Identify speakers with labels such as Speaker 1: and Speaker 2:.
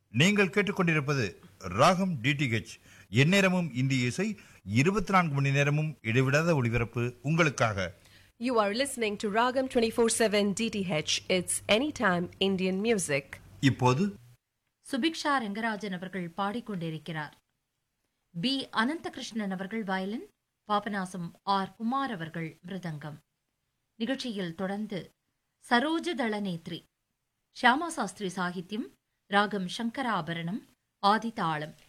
Speaker 1: நீங்கள் கேட்டுக்கொண்டிருப்பது ராகம் டிடிஹெச் எந்நேரமும் இந்திய இசை இருபத்தி நான்கு மணி நேரமும் இடைவிடாத ஒளிபரப்பு உங்களுக்காக
Speaker 2: You are listening to Ragam 24/7 DTH. It's anytime Indian music.
Speaker 1: இப்போது
Speaker 3: சுபிக்ஷா ரெங்கராஜன் அவர்கள் பாடிக்கொண்டிருக்கிறார் பி அனந்தகிருஷ்ணன் அவர்கள் வயலின் பாபநாசம் ஆர் குமார் அவர்கள் மிருதங்கம் நிகழ்ச்சியில் தொடர்ந்து சரோஜ தளநேத்ரி ஷியாமா சாஸ்திரி சாகித்யம் ராகம் சங்கராபரணம் ஆதிதாளம்